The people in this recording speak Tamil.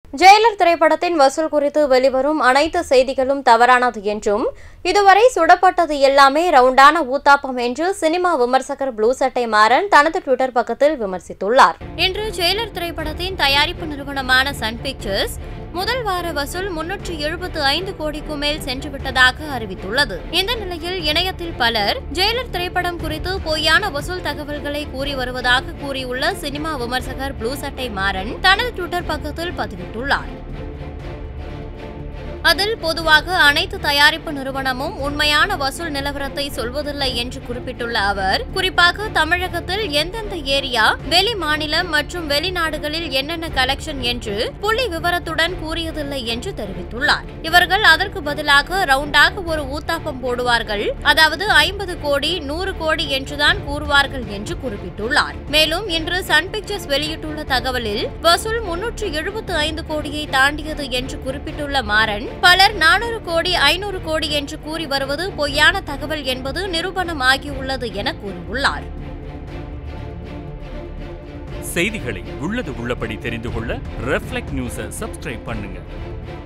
ஜெயிலர் திரைப்படத்தின் வசூல் குறித்து வெளிவரும் அனைத்து செய்திகளும் தவறானது என்றும் இதுவரை சுடப்பட்டது எல்லாமே ரவுண்டான ஊத்தாப்பம் என்று சினிமா விமர்சகர் ப்ளூ சட்டை மாறன் தனது ட்விட்டர் பக்கத்தில் விமர்சித்துள்ளார் இன்று ஜெயிலர் திரைப்படத்தின் தயாரிப்பு நிறுவனமான சன் பிக்சர்ஸ் முதல் வார வசூல் முன்னூற்று எழுபத்து ஐந்து கோடிக்கு மேல் சென்றுவிட்டதாக அறிவித்துள்ளது இந்த நிலையில் இணையத்தில் பலர் ஜெயிலர் திரைப்படம் குறித்து பொய்யான வசூல் தகவல்களை கூறி வருவதாக கூறியுள்ள சினிமா விமர்சகர் ப்ளூ சட்டை மாறன் தனது ட்விட்டர் பக்கத்தில் பதிவிட்டுள்ளார் அதில் பொதுவாக அனைத்து தயாரிப்பு நிறுவனமும் உண்மையான வசூல் நிலவரத்தை சொல்வதில்லை என்று குறிப்பிட்டுள்ள அவர் குறிப்பாக தமிழகத்தில் எந்தெந்த ஏரியா வெளி மாநிலம் மற்றும் வெளிநாடுகளில் என்னென்ன கலெக்ஷன் என்று புள்ளி விவரத்துடன் கூறியதில்லை என்று தெரிவித்துள்ளார் இவர்கள் அதற்கு பதிலாக ரவுண்டாக ஒரு ஊத்தாப்பம் போடுவார்கள் அதாவது ஐம்பது கோடி நூறு கோடி என்றுதான் கூறுவார்கள் என்று குறிப்பிட்டுள்ளார் மேலும் இன்று சன் பிக்சர்ஸ் வெளியிட்டுள்ள தகவலில் வசூல் முன்னூற்று எழுபத்து ஐந்து கோடியை தாண்டியது என்று குறிப்பிட்டுள்ள மாறன் பலர் நானூறு கோடி ஐநூறு கோடி என்று கூறி வருவது பொய்யான தகவல் என்பது நிரூபணம் ஆகியுள்ளது என கூறியுள்ளார் செய்திகளை உள்ளது உள்ளபடி தெரிந்து கொள்ள ரெஃப்ளெக்ட் நியூஸை சப்ஸ்கிரைப் பண்ணுங்க